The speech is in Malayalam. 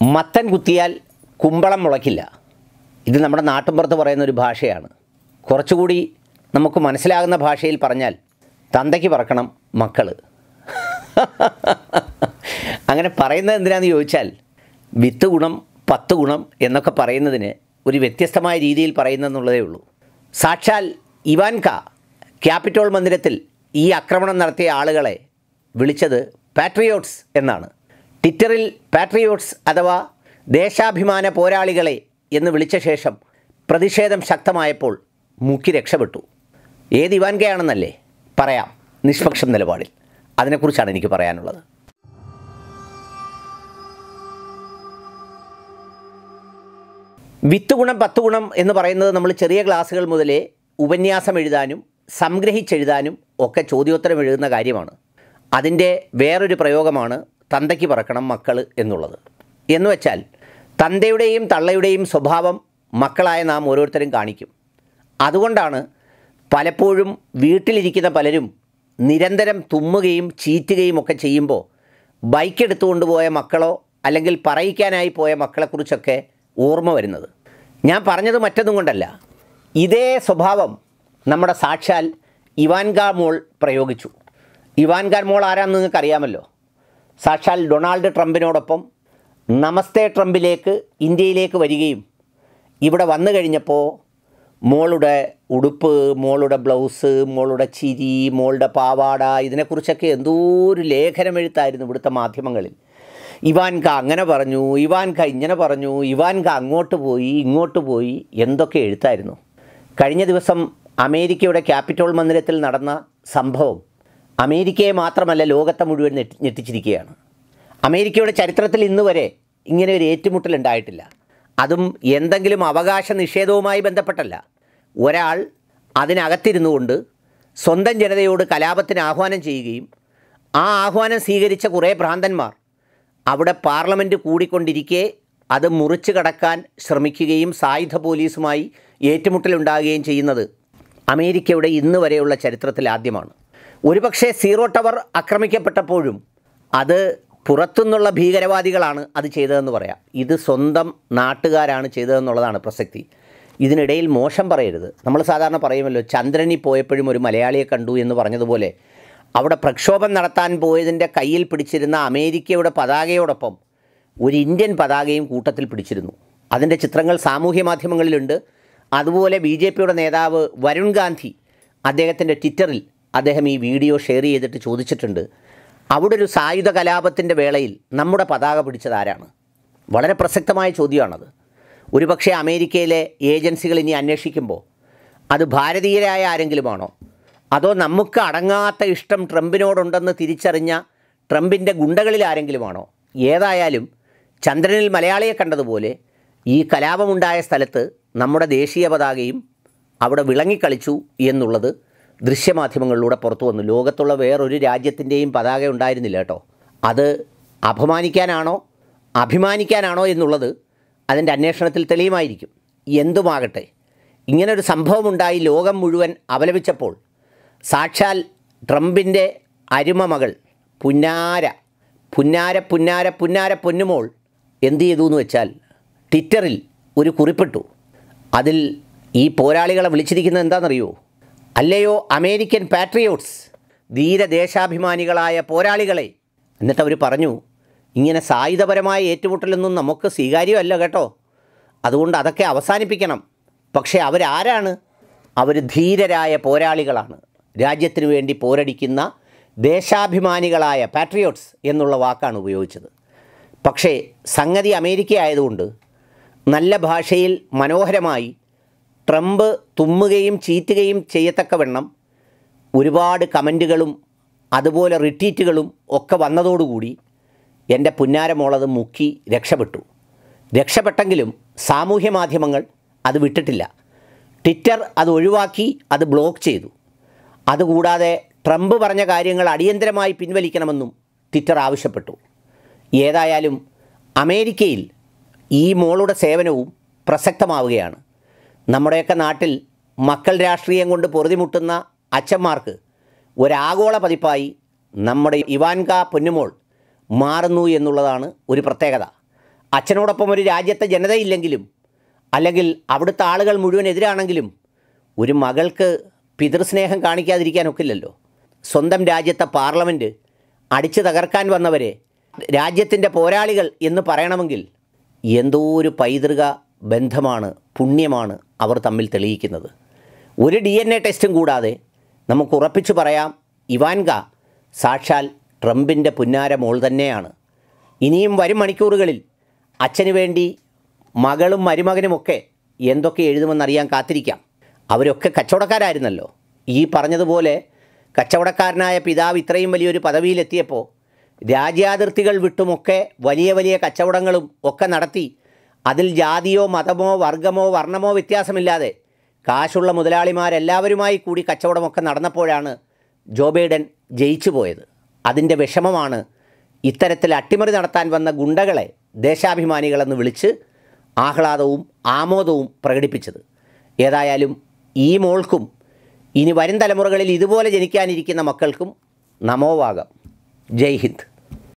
മത്തൻ കുത്തിയാൽ കുമ്പളം മുളയ്ക്കില്ല ഇത് നമ്മുടെ നാട്ടിൻപുറത്ത് പറയുന്ന ഒരു ഭാഷയാണ് കുറച്ചുകൂടി നമുക്ക് മനസ്സിലാകുന്ന ഭാഷയിൽ പറഞ്ഞാൽ തന്തയ്ക്ക് പറക്കണം മക്കൾ അങ്ങനെ പറയുന്നത് എന്തിനാന്ന് ചോദിച്ചാൽ വിത്ത് ഗുണം പത്ത് ഗുണം എന്നൊക്കെ പറയുന്നതിന് ഒരു വ്യത്യസ്തമായ രീതിയിൽ പറയുന്നെന്നുള്ളതേ ഉള്ളൂ സാക്ഷാൽ ഇവാൻക ക്യാപിറ്റോൾ മന്ദിരത്തിൽ ഈ ആക്രമണം നടത്തിയ ആളുകളെ വിളിച്ചത് പാട്രിയോട്സ് എന്നാണ് ട്വിറ്ററിൽ പാട്രിയോട്സ് അഥവാ ദേശാഭിമാന പോരാളികളെ എന്ന് വിളിച്ച ശേഷം പ്രതിഷേധം ശക്തമായപ്പോൾ മുക്കി രക്ഷപ്പെട്ടു ഏത് ഇവാൻകയാണെന്നല്ലേ പറയാം നിഷ്പക്ഷം നിലപാടിൽ അതിനെക്കുറിച്ചാണ് എനിക്ക് പറയാനുള്ളത് വിത്ത് ഗുണം പത്ത് ഗുണം എന്ന് പറയുന്നത് നമ്മൾ ചെറിയ ക്ലാസ്സുകൾ മുതലേ ഉപന്യാസം എഴുതാനും സംഗ്രഹിച്ചെഴുതാനും ഒക്കെ ചോദ്യോത്തരം എഴുതുന്ന കാര്യമാണ് അതിൻ്റെ വേറൊരു പ്രയോഗമാണ് തന്തയ്ക്ക് പറക്കണം മക്കൾ എന്നുള്ളത് എന്ന് വെച്ചാൽ തന്തയുടെയും തള്ളയുടെയും സ്വഭാവം മക്കളായ നാം ഓരോരുത്തരും കാണിക്കും അതുകൊണ്ടാണ് പലപ്പോഴും വീട്ടിലിരിക്കുന്ന പലരും നിരന്തരം തുമ്മുകയും ചീറ്റുകയും ഒക്കെ ചെയ്യുമ്പോൾ ബൈക്ക് എടുത്തുകൊണ്ട് പോയ മക്കളോ അല്ലെങ്കിൽ പറയിക്കാനായി പോയ മക്കളെക്കുറിച്ചൊക്കെ ഓർമ്മ വരുന്നത് ഞാൻ പറഞ്ഞത് മറ്റൊന്നും കൊണ്ടല്ല ഇതേ സ്വഭാവം നമ്മുടെ സാക്ഷാൽ ഇവാൻഗാ മോൾ പ്രയോഗിച്ചു ഇവാൻഗാ മോൾ ആരാണെന്ന് നിങ്ങൾക്ക് അറിയാമല്ലോ സാക്ഷാൽ ഡൊണാൾഡ് ട്രംപിനോടൊപ്പം നമസ്തേ ട്രംപിലേക്ക് ഇന്ത്യയിലേക്ക് വരികയും ഇവിടെ വന്നു കഴിഞ്ഞപ്പോൾ മോളുടെ ഉടുപ്പ് മോളുടെ ബ്ലൗസ് മോളുടെ ചിരി മോളുടെ പാവാട ഇതിനെക്കുറിച്ചൊക്കെ എന്തോ ഒരു ലേഖനം എഴുത്തായിരുന്നു ഇവിടുത്തെ മാധ്യമങ്ങളിൽ ഇവാൻക അങ്ങനെ പറഞ്ഞു ഇവാൻക ഇങ്ങനെ പറഞ്ഞു ഇവാൻക അങ്ങോട്ട് പോയി ഇങ്ങോട്ട് പോയി എന്തൊക്കെ എഴുത്തായിരുന്നു കഴിഞ്ഞ ദിവസം അമേരിക്കയുടെ ക്യാപിറ്റോൾ മന്ദിരത്തിൽ നടന്ന സംഭവം അമേരിക്കയെ മാത്രമല്ല ലോകത്തെ മുഴുവൻ ഞെട്ടി ഞെട്ടിച്ചിരിക്കുകയാണ് അമേരിക്കയുടെ ചരിത്രത്തിൽ ഇന്ന് വരെ ഇങ്ങനെ ഒരു ഏറ്റുമുട്ടൽ ഉണ്ടായിട്ടില്ല അതും എന്തെങ്കിലും അവകാശ നിഷേധവുമായി ബന്ധപ്പെട്ടല്ല ഒരാൾ അതിനകത്തിരുന്നു കൊണ്ട് സ്വന്തം ജനതയോട് കലാപത്തിന് ആഹ്വാനം ചെയ്യുകയും ആ ആഹ്വാനം സ്വീകരിച്ച കുറേ ഭ്രാന്തന്മാർ അവിടെ പാർലമെൻറ്റ് കൂടിക്കൊണ്ടിരിക്കെ അത് മുറിച്ചു കടക്കാൻ ശ്രമിക്കുകയും സായുധ പോലീസുമായി ഏറ്റുമുട്ടലുണ്ടാകുകയും ചെയ്യുന്നത് അമേരിക്കയുടെ ഇന്ന് വരെയുള്ള ചരിത്രത്തിൽ ആദ്യമാണ് ഒരുപക്ഷെ സീറോ ടവർ ആക്രമിക്കപ്പെട്ടപ്പോഴും അത് പുറത്തുനിന്നുള്ള ഭീകരവാദികളാണ് അത് ചെയ്തതെന്ന് പറയാം ഇത് സ്വന്തം നാട്ടുകാരാണ് ചെയ്തതെന്നുള്ളതാണ് പ്രസക്തി ഇതിനിടയിൽ മോശം പറയരുത് നമ്മൾ സാധാരണ പറയുമല്ലോ ചന്ദ്രനിൽ പോയപ്പോഴും ഒരു മലയാളിയെ കണ്ടു എന്ന് പറഞ്ഞതുപോലെ അവിടെ പ്രക്ഷോഭം നടത്താൻ പോയതിൻ്റെ കയ്യിൽ പിടിച്ചിരുന്ന അമേരിക്കയുടെ പതാകയോടൊപ്പം ഒരു ഇന്ത്യൻ പതാകയും കൂട്ടത്തിൽ പിടിച്ചിരുന്നു അതിൻ്റെ ചിത്രങ്ങൾ സാമൂഹ്യ മാധ്യമങ്ങളിലുണ്ട് അതുപോലെ ബി ജെ പിയുടെ നേതാവ് വരുൺ ഗാന്ധി അദ്ദേഹത്തിൻ്റെ ട്വിറ്ററിൽ അദ്ദേഹം ഈ വീഡിയോ ഷെയർ ചെയ്തിട്ട് ചോദിച്ചിട്ടുണ്ട് അവിടെ ഒരു സായുധ കലാപത്തിൻ്റെ വേളയിൽ നമ്മുടെ പതാക പിടിച്ചത് ആരാണ് വളരെ പ്രസക്തമായ ചോദ്യമാണത് ഒരുപക്ഷെ അമേരിക്കയിലെ ഏജൻസികൾ ഇനി അന്വേഷിക്കുമ്പോൾ അത് ഭാരതീയരായ ആരെങ്കിലുമാണോ അതോ നമുക്ക് അടങ്ങാത്ത ഇഷ്ടം ട്രംപിനോടുണ്ടെന്ന് തിരിച്ചറിഞ്ഞ ട്രംപിൻ്റെ ഗുണ്ടകളിൽ ആരെങ്കിലുമാണോ ഏതായാലും ചന്ദ്രനിൽ മലയാളിയെ കണ്ടതുപോലെ ഈ കലാപമുണ്ടായ സ്ഥലത്ത് നമ്മുടെ ദേശീയ പതാകയും അവിടെ വിളങ്ങിക്കളിച്ചു എന്നുള്ളത് ദൃശ്യമാധ്യമങ്ങളിലൂടെ പുറത്തു വന്നു ലോകത്തുള്ള വേറൊരു രാജ്യത്തിൻ്റെയും പതാക ഉണ്ടായിരുന്നില്ല കേട്ടോ അത് അപമാനിക്കാനാണോ അഭിമാനിക്കാനാണോ എന്നുള്ളത് അതിൻ്റെ അന്വേഷണത്തിൽ തെളിയുമായിരിക്കും എന്തുമാകട്ടെ ഇങ്ങനൊരു സംഭവമുണ്ടായി ലോകം മുഴുവൻ അപലപിച്ചപ്പോൾ സാക്ഷാൽ ട്രംപിൻ്റെ അരുമ മകൾ പുന്നാര പുന്നാര പുന്നാര പുന്നാര പൊന്നുമോൾ എന്ത് ചെയ്തു എന്ന് വെച്ചാൽ ട്വിറ്ററിൽ ഒരു കുറിപ്പിട്ടു അതിൽ ഈ പോരാളികളെ വിളിച്ചിരിക്കുന്നത് എന്താണെന്നറിയോ അല്ലയോ അമേരിക്കൻ പാട്രിയോട്സ് ധീരദേശാഭിമാനികളായ പോരാളികളെ എന്നിട്ട് അവർ പറഞ്ഞു ഇങ്ങനെ സായുധപരമായ ഏറ്റുമുട്ടലൊന്നും നമുക്ക് സ്വീകാര്യമല്ല കേട്ടോ അതുകൊണ്ട് അതൊക്കെ അവസാനിപ്പിക്കണം പക്ഷേ അവരാരാണ് അവർ ധീരരായ പോരാളികളാണ് രാജ്യത്തിനു വേണ്ടി പോരടിക്കുന്ന ദേശാഭിമാനികളായ പാട്രിയോട്സ് എന്നുള്ള വാക്കാണ് ഉപയോഗിച്ചത് പക്ഷേ സംഗതി അമേരിക്ക ആയതുകൊണ്ട് നല്ല ഭാഷയിൽ മനോഹരമായി ട്രംപ് തുമ്മുകയും ചീറ്റുകയും ചെയ്യത്തക്കവണ്ണം ഒരുപാട് കമൻറ്റുകളും അതുപോലെ റിട്വീറ്റുകളും ഒക്കെ വന്നതോടുകൂടി എൻ്റെ പുന്നാരമോളത് മുക്കി രക്ഷപ്പെട്ടു രക്ഷപ്പെട്ടെങ്കിലും സാമൂഹ്യ മാധ്യമങ്ങൾ അത് വിട്ടിട്ടില്ല ട്വിറ്റർ അത് ഒഴിവാക്കി അത് ബ്ലോക്ക് ചെയ്തു അതുകൂടാതെ ട്രംപ് പറഞ്ഞ കാര്യങ്ങൾ അടിയന്തരമായി പിൻവലിക്കണമെന്നും ട്വിറ്റർ ആവശ്യപ്പെട്ടു ഏതായാലും അമേരിക്കയിൽ ഈ മോളുടെ സേവനവും പ്രസക്തമാവുകയാണ് നമ്മുടെയൊക്കെ നാട്ടിൽ മക്കൾ രാഷ്ട്രീയം കൊണ്ട് പൊറുതിമുട്ടുന്ന അച്ഛന്മാർക്ക് ഒരാഗോള പതിപ്പായി നമ്മുടെ ഇവാൻക പൊന്നുമോൾ മാറുന്നു എന്നുള്ളതാണ് ഒരു പ്രത്യേകത അച്ഛനോടൊപ്പം ഒരു രാജ്യത്തെ ജനതയില്ലെങ്കിലും അല്ലെങ്കിൽ അവിടുത്തെ ആളുകൾ മുഴുവൻ എതിരാണെങ്കിലും ഒരു മകൾക്ക് പിതൃസ്നേഹം കാണിക്കാതിരിക്കാനൊക്കില്ലല്ലോ സ്വന്തം രാജ്യത്തെ പാർലമെൻറ്റ് അടിച്ചു തകർക്കാൻ വന്നവരെ രാജ്യത്തിൻ്റെ പോരാളികൾ എന്ന് പറയണമെങ്കിൽ എന്തോ ഒരു പൈതൃക ബന്ധമാണ് പുണ്യമാണ് അവർ തമ്മിൽ തെളിയിക്കുന്നത് ഒരു ഡി എൻ എ ടെസ്റ്റും കൂടാതെ നമുക്ക് ഉറപ്പിച്ചു പറയാം ഇവാൻക സാക്ഷാൽ ട്രംപിൻ്റെ പുന്നാര മോൾ തന്നെയാണ് ഇനിയും വരും മണിക്കൂറുകളിൽ അച്ഛന് വേണ്ടി മകളും മരുമകനുമൊക്കെ എന്തൊക്കെ എഴുതുമെന്നറിയാൻ കാത്തിരിക്കാം അവരൊക്കെ കച്ചവടക്കാരായിരുന്നല്ലോ ഈ പറഞ്ഞതുപോലെ കച്ചവടക്കാരനായ പിതാവ് ഇത്രയും വലിയൊരു പദവിയിലെത്തിയപ്പോൾ രാജ്യാതിർത്തികൾ വിട്ടുമൊക്കെ വലിയ വലിയ കച്ചവടങ്ങളും ഒക്കെ നടത്തി അതിൽ ജാതിയോ മതമോ വർഗമോ വർണ്ണമോ വ്യത്യാസമില്ലാതെ കാശുള്ള മുതലാളിമാരെല്ലാവരുമായി കൂടി കച്ചവടമൊക്കെ നടന്നപ്പോഴാണ് ജോ ബൈഡൻ ജയിച്ചു പോയത് അതിൻ്റെ വിഷമമാണ് ഇത്തരത്തിൽ അട്ടിമറി നടത്താൻ വന്ന ഗുണ്ടകളെ ദേശാഭിമാനികളെന്ന് വിളിച്ച് ആഹ്ലാദവും ആമോദവും പ്രകടിപ്പിച്ചത് ഏതായാലും ഈ മോൾക്കും ഇനി വരും തലമുറകളിൽ ഇതുപോലെ ജനിക്കാനിരിക്കുന്ന മക്കൾക്കും നമോവാകം ജയ് ഹിന്ദ്